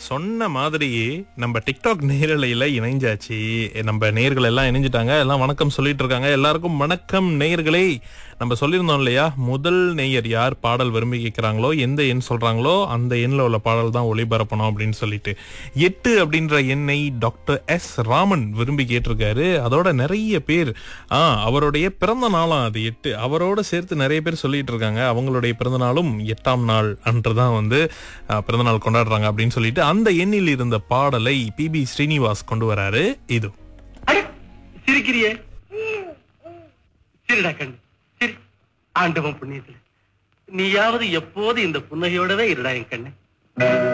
சொன்ன மாதிரியே நம்ம டிக்டாக் நேரலையில இணைஞ்சாச்சு நம்ம நேர்கள் எல்லாம் இணைஞ்சிட்டாங்க எல்லாம் வணக்கம் சொல்லிட்டு இருக்காங்க எல்லாருக்கும் வணக்கம் நேயர்களே நம்ம சொல்லியிருந்தோம் இல்லையா முதல் நேயர் யார் பாடல் விரும்பி கேட்கிறாங்களோ எந்த எண் சொல்றாங்களோ அந்த எண்ணில் உள்ள பாடல் தான் ஒளிபரப்பணும் அப்படின்னு சொல்லிட்டு எட்டு அப்படின்ற எண்ணை டாக்டர் எஸ் ராமன் விரும்பி கேட்டிருக்காரு அதோட நிறைய பேர் ஆ அவருடைய பிறந்த நாளாம் அது எட்டு அவரோட சேர்த்து நிறைய பேர் சொல்லிட்டு இருக்காங்க அவங்களுடைய பிறந்த நாளும் எட்டாம் நாள் அன்று தான் வந்து ஆ, பிறந்த நாள் கொண்டாடுறாங்க அப்படின்னு சொல்லிட்டு அந்த எண்ணில் இருந்த பாடலை பிபி ஸ்ரீனிவாஸ் கொண்டு வராரு இது அட, சிரிக்கிறியே சிரிடா கண்ணு சிரி ஆண்டவன் புண்ணியத்துல நீயாவது எப்போது இந்த புன்னகையோடவே இருடா என் கண்ணு